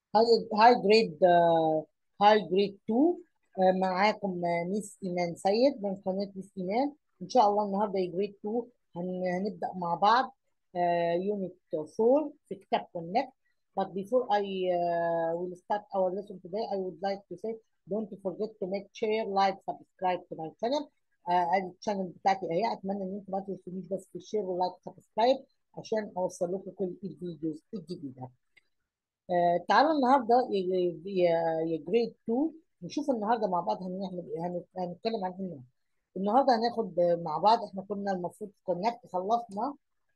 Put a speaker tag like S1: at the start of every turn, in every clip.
S1: هاي هاي جريد هاي جريد 2 آه، معاكم آه، ميس ايمان سيد من قناه ميس ايمان ان شاء الله النهارده جريد 2 هن- هنبدا مع بعض يونت 4 في كتاب كونكت but before I uh, will start our lesson today I would like to say don't forget to make share like subscribe to my channel آه، ادي الشانل بتاعتي اهي اتمنى ان انتم ما تنسونيش بس في الشير واللايك سبسكرايب عشان اوصل لكم كل الفيديوز الجديده آه، تعالوا النهارده يا يا- يا جريد 2 نشوف النهارده مع بعض هنعمل ايه هن- هنتكلم عن ايه النهارده النهارده هناخد آه، مع بعض احنا كنا المفروض كونكت خلصنا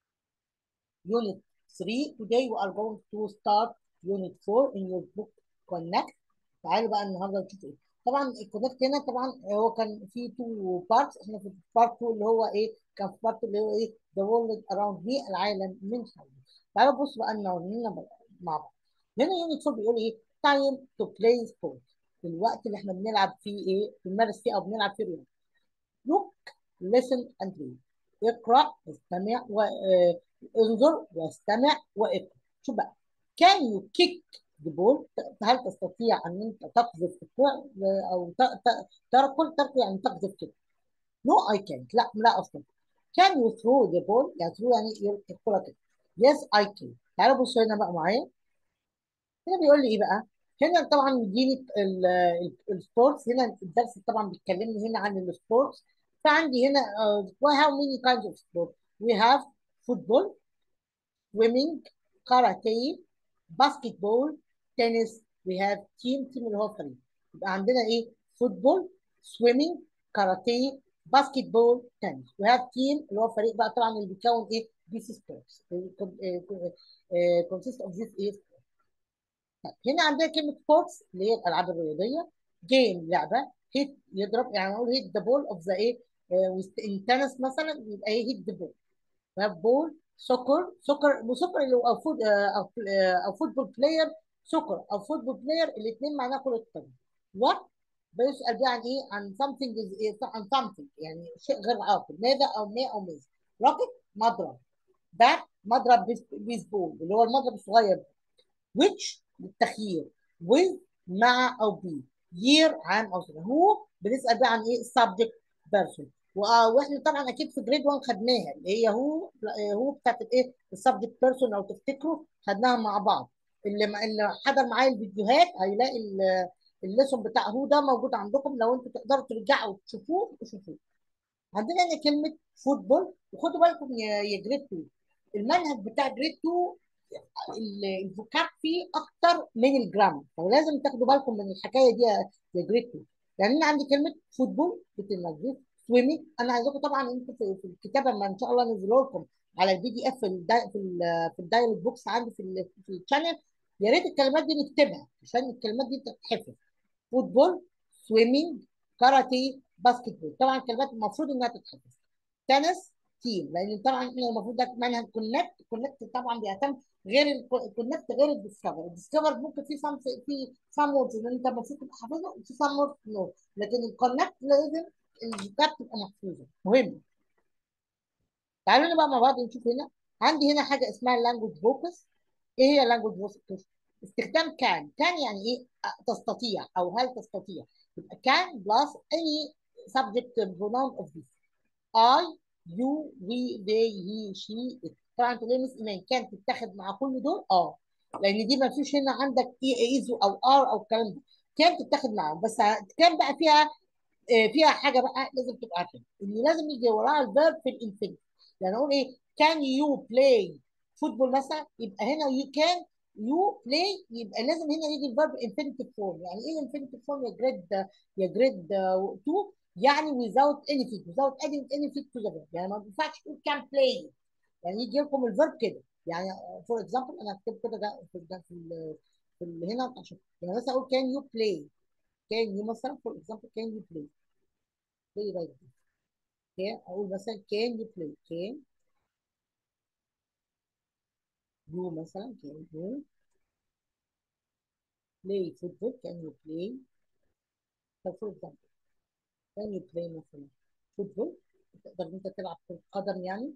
S1: unit 3 today we are going to start unit 4 in your book connect تعالوا بقى النهارده نشوف ايه طبعا الكونكت هنا طبعا هو كان في تو بارتس احنا في بارت 2 اللي هو ايه كان في بارت اللي هو ايه the world around me العالم من حولي تعالوا بصوا بقى النهارده مع بعض هنا يونت 4 بيقول ايه time to play sport الوقت اللي احنا بنلعب فيه ايه بنمارس فيه او بنلعب فيه رياضه look listen and read اقرأ استمع وانظر واستمع واقرأ شوف بقى can you kick the ball هل تستطيع ان انت تقذف الكرة او ت- ت- تركل تركل يعني تقذف كده no I can't لا لا اصلا can you throw the ball يعني throw يعني يلقي الكرة كده yes I can تعالوا بصوا هنا بقى معايا هنا بيقول لي ايه بقى هنا طبعا مديني السبورتس هنا الدرس طبعا بيتكلمني هنا عن السبورتس فعندي هنا uh, how many kinds of sports we have football swimming karate basketball tennis we have team team اللي هو فريق يبقى عندنا ايه فوتبول swimming karate basketball tennis we have team اللي هو فريق بقى طبعا اللي بيكون ايه these sports consist of this ايه هنا عندنا كلمة سبورتس اللي هي الألعاب الرياضية جيم لعبة هيت يضرب يعني نقول هيت ذا بول اوف ذا ايه التنس مثلا يبقى ايه هيت ذا بول بول سوكر سوكر سوكر اللي هو او فود او او فوتبول بلاير سوكر او فوتبول بلاير الاثنين معناها كرة قدم وات بيسأل بيه عن ايه عن something is إيه؟ عن something يعني شيء غير عاقل ماذا او ما او ماذا روكت مضرب بات مضرب بيسبول اللي هو المضرب الصغير which للتخيير with مع او بي year عام او سنه هو بنسال بقى عن ايه subject person واحنا طبعا اكيد في جريد 1 خدناها اللي هي هو هو بتاعت الايه السبجكت بيرسون لو تفتكروا خدناها مع بعض اللي اللي حضر معايا الفيديوهات هيلاقي الليسون بتاع هو ده موجود عندكم لو انتوا تقدروا ترجعوا تشوفوه تشوفوه عندنا هنا كلمه فوتبول وخدوا بالكم يا يا جريد 2 المنهج بتاع جريد 2 الفوكاب فيه اكتر من الجرامر فلازم تاخدوا بالكم من الحكايه دي يا جريد 2 يعني انا عندي كلمه فوتبول بتنزل سويمنج انا عايزاكم طبعا انتوا في, في الكتابه ما ان شاء الله انزله لكم على البي دي اف في الدا في ال في الدايلوج بوكس عندي في ال في الشانل يا ريت الكلمات دي نكتبها عشان الكلمات دي تتحفظ فوتبول سويمنج كاراتيه باسكت بول طبعا الكلمات المفروض انها تتحفظ تنس تيم لان طبعا احنا المفروض ده منهج كونكت كونكت طبعا بيعتمد غير الكونكت غير الديسكفر الديسكفر ممكن في سام في سام ووردز ان انت المفروض تبقى حافظها وفي سام ووردز نو لكن الكونكت لازم الفوكاب تبقى محفوظه مهم تعالوا بقى مع بعض نشوف هنا عندي هنا حاجه اسمها لانجوج فوكس ايه هي لانجوج فوكس استخدام كان كان يعني ايه تستطيع او هل تستطيع يبقى كان بلس any subject pronoun of this I you we they he she it طبعا انت ليه مس ايمان كان تتاخد مع كل دول اه لان دي ما فيش هنا عندك اي ايزو او ار او الكلام ده كان تتاخد معاهم بس كان بقى فيها فيها حاجه بقى لازم تبقى عارفها ان لازم يجي وراها الفيرب في الانفينيتيف يعني اقول ايه كان يو بلاي فوتبول مثلا يبقى هنا يو كان يو بلاي يبقى لازم هنا يجي الفيرب انفينيتيف فورم يعني ايه انفينيتيف فورم يا جريد يا جريد 2 يعني without anything without adding anything to the verb يعني ما ينفعش تقول can play يعني يجي لكم الفيرب كده يعني فور اكزامبل انا هكتب كده ده في ده في, ال في ال هنا عشان يعني مثلا اقول can you play can you مثلا فور اكزامبل can you play play like this can اقول مثلا can you play can you مثلا can you play football can you play فور اكزامبل can you play مثلا فوتبول تقدر انت تلعب في القدم يعني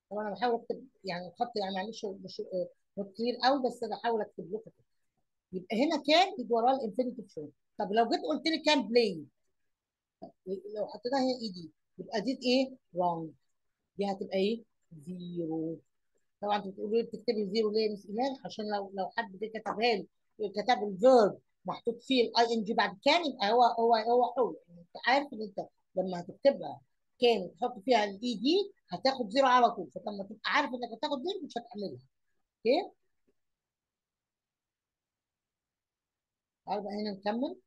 S1: طبعا انا بحاول اكتب يعني الخط يعني معلش مش آه، مش كتير قوي بس بحاول اكتب لكم كده. يبقى هنا كان يجي وراه الانفينيتيف فورم طب لو جيت قلت لي كان بلاي لو حطيناها هنا اي دي يبقى دي ايه؟ رونج دي هتبقى ايه؟ زيرو طبعا انت بتقولوا لي بتكتبي زيرو ليه يا مس ايمان عشان لو لو حد جه كتبها لي كتب الفيرب محطوط فيه الاي ان جي بعد كان يبقى هو هو هو حر انت عارف ان انت لما هتكتبها كان تحط فيها الاي دي هتاخد زيرو على طول فلما تبقى عارف انك هتاخد زيرو مش هتعملها اوكي تعالوا بقى هنا نكمل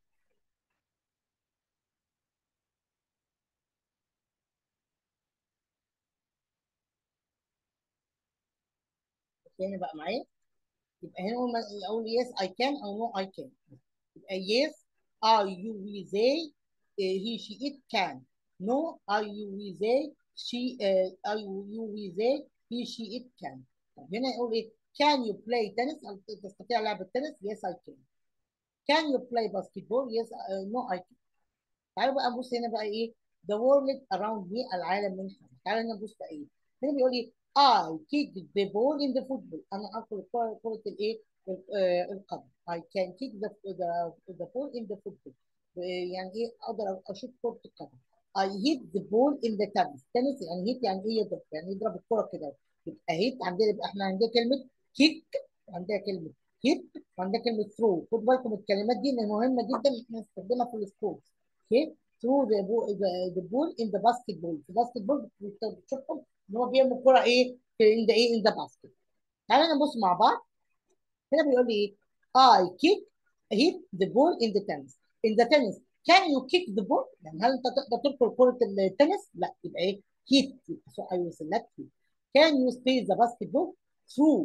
S1: تاني بقى معايا يبقى هنا اقول اقول يس اي كان او نو اي كان يبقى yes are you we they uh, he she it can no are you we they she uh, are you you we they he she it can طب هنا يقول ايه can you play tennis أو تستطيع لعب التنس yes I can can you play basketball yes uh, no I can تعالوا بقى نبص هنا بقى ايه the world around me العالم من حولي تعالوا هنا نبص بقى ايه هنا بيقول ايه I kick the ball in the football انا اكل كرة كرة الايه ال- آه، القدم I can kick the the the ball in the football آه، يعني ايه اقدر اشوط كرة القدم I hit the ball in the tennis tennis يعني hit يعني ايه يضرب يعني يضرب الكرة كده يبقى hit عندنا يبقى احنا عندنا كلمة kick وعندنا كلمة hit وعندنا كلمة throw خد بالكم الكلمات دي لأن مهمة جدا احنا نستخدمها في السبورت اوكي through the ball, the, the ball in the basketball في الباسكتبول بتشوفهم ان هو بيعمل الكرة ايه في in the ايه in the basket تعالى نبص مع بعض هنا بيقول لي ايه I kick hit the ball in the tennis in the tennis can you kick the ball يعني هل انت تقدر تدخل كرة التنس لا يبقى ايه hit يبقى so I will select hit can you space the basketball through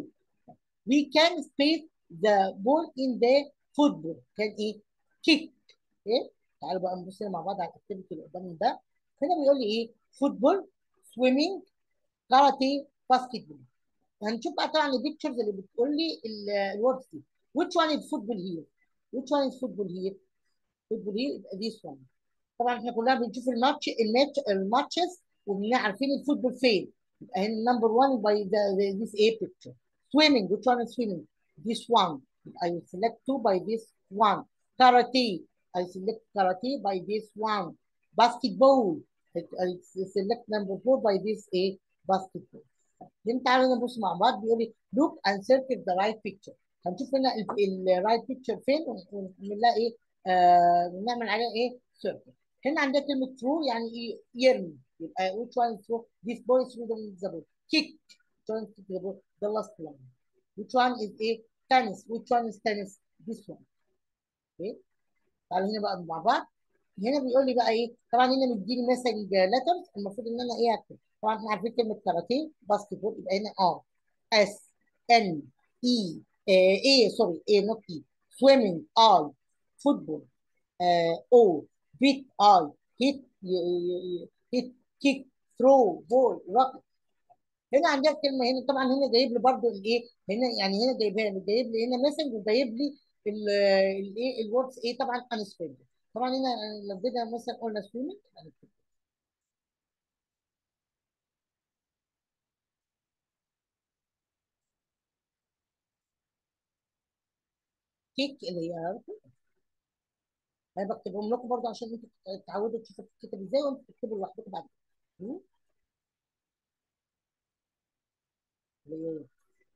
S1: we can space the ball in the football كان ايه kick ايه تعالوا بقى نبص هنا مع بعض على الاكتيفيتي اللي قدامنا ده هنا بيقول لي ايه فوتبول سويمنج كاراتيه باسكت بول هنشوف بقى طبعا البيكتشرز اللي بتقول لي الوردز دي which one is football here which one is football here football here يبقى this one طبعا احنا كلنا بنشوف الماتش الماتش الماتشز وبنبقى عارفين الفوتبول فين يبقى هنا نمبر 1 by the, the, this A picture swimming which one is swimming this one I will select two by this one karate I select karate by this one basketball I select number four by this A basketball هنا تعالوا نبص مع بعض بيقول لي look and circle the right picture هنشوف هنا الرايت بيكتشر فين ونعمل لها ايه آه ونعمل عليها ايه circle هنا عندنا كلمة true يعني ايه يرمي يبقى which one is true this boy threw the ball kick which one is the ball the last one which one is ايه tennis which one is tennis this one okay تعالوا هنا بقى مع بعض هنا بيقول لي بقى ايه طبعا هنا مديني مسج ليترز المفروض ان انا ايه اكتب طبعا احنا عارفين كلمه كاراتيه باسكت بول يبقى هنا ار اس ان اي ايه سوري ايه نوت اي سويمنج اي فوتبول او بيت اي هيت هيت كيك ثرو بول روكت هنا عندنا كلمه هنا طبعا هنا جايب لي برضو الايه هنا يعني هنا جايبها لي جايب لي هنا مسج وجايب لي الايه الوردز ايه طبعا انسبيلد طبعا هنا لو جينا مثلا قلنا سويمنج كيك اللي هي انا بكتبهم لكم برضه عشان انتوا تتعودوا تشوفوا بتتكتب ازاي وانتوا تكتبوا لوحدكم بعد كده اللي هي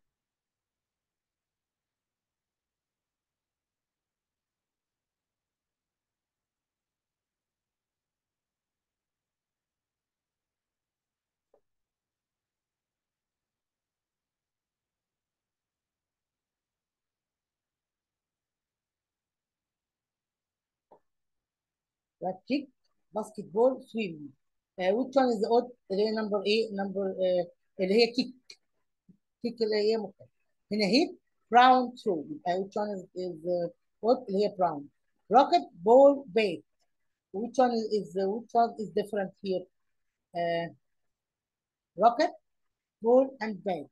S1: كيك باسكت بول سويمنج which one is the odd اللي هي نمبر ايه نمبر اللي هي كيك كيك اللي هي مختلفة هنا هيت براون ثرو يبقى which one is, is uh, odd اللي هي براون rocket ball bait which one is, is uh, which one is different here uh, rocket ball and bait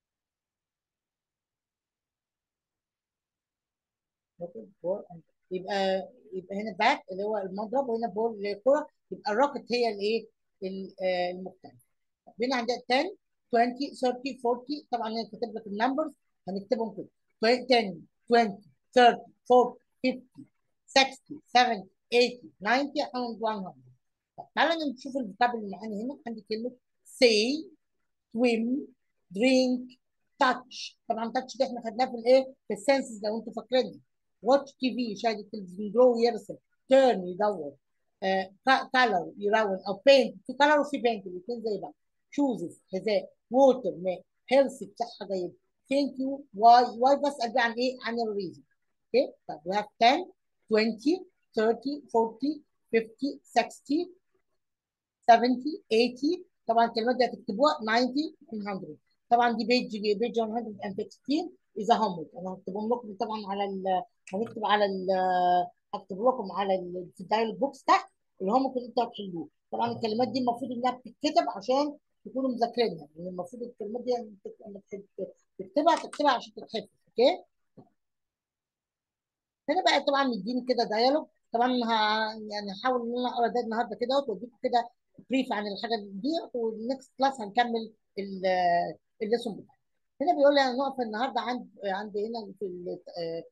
S1: rocket ball and يبقى يبقى هنا باك اللي هو المضرب وهنا بول اللي هي الكرة يبقى الروكت هي الايه ال- آه، المختلفة هنا عندنا 10 20 30 40 طبعا انا كاتب لك النمبرز هنكتبهم كده 10 20 30 40 50 60 70 80 90 100 طب تعالى نشوف الفوكابل اللي معانا هنا عندي كلمه say swim drink touch طبعا touch دي احنا خدناها في الايه في السنسز لو انتوا فاكرينها watch تي في يشاهد التلفزيون draw يرسم turn يدور كالر يلون او بينت في كالر وفي بينت الاثنين زي بعض شوزز حذاء ووتر ماء هيلثي صحه جيده ثانك يو واي واي بسال بقى عن ايه عن الريزن اوكي طب we have 10 20 30 40 50 60 70 80 طبعا الكلمات دي هتكتبوها 90 100 طبعا دي بيج بيج 116 اذا همت انا هكتبهم لكم طبعا على ال هنكتب على ال هكتب لكم على ال في الدايل بوكس تحت اللي هو ممكن انتوا هتحلوه طبعا الكلمات دي المفروض انها بتتكتب عشان تكونوا مذاكرينها لان المفروض الكلمات دي لما تكتبها تكتبها عشان تتحفظ اوكي هنا بقى طبعا مديني كده دايالوج طبعا ه... يعني هحاول ان انا اقرا ده النهارده كده واديكم كده بريف عن الحاجه دي والنكست كلاس هنكمل الليسون بتاعنا هنا بيقول لي هنقف النهارده عند عند هنا في ال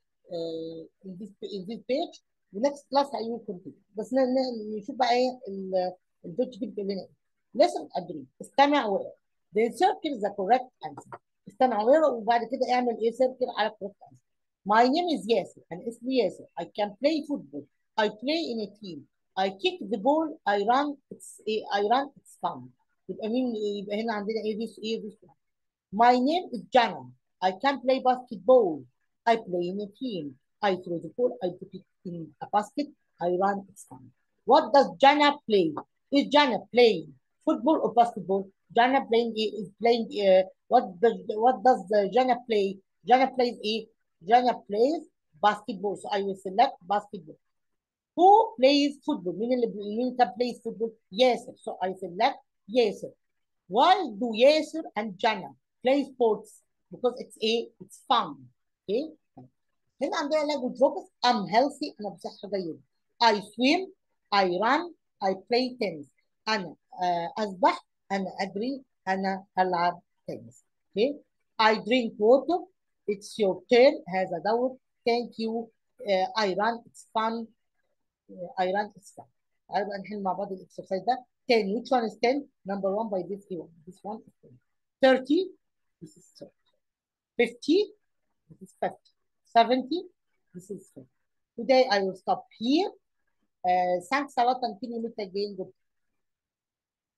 S1: in this page ونكست كلاس هيو كونتينيو بس نشوف بقى ايه البيج دي بتقول لنا ايه listen agree استمع واقرا then circle the correct answer استمع واقرا وبعد كده اعمل ايه سيركل على correct answer My name is Yasser أنا اسمي ياسر I can play football I play in a team I kick the ball I run it's I run it's fun يبقى مين يبقى هنا عندنا ايه this ايه this one My name is Jana I can play basketball I play in a team I throw the ball I put it in a basket I run it's fun What does Jana play Is Jana playing football or basketball Jana playing is playing uh, what does what does Jana play Jana plays ايه Jana plays basketball so I will select basketball Who plays football? مين اللي مين كان plays football? ياسر. So I select ياسر. Why do ياسر and Jana play sports? Because it's a it's fun. Okay? هنا عندنا language focus. I'm healthy. أنا بصحة جيدة. I swim. I run. I play tennis. أنا uh, أسبح. أنا أجري. أنا ألعب تنس. Okay? I drink water. It's your turn. هذا دور. Thank you. Uh, I run. It's fun. I run it's fun. تعالوا بقى نحل مع بعض الاكسرسايز ده 10 which one is 10 number 1 by this one this one is 10 30 this is 30 50 this is 50 70 this is 50 today I will stop here uh, thanks a lot until we meet again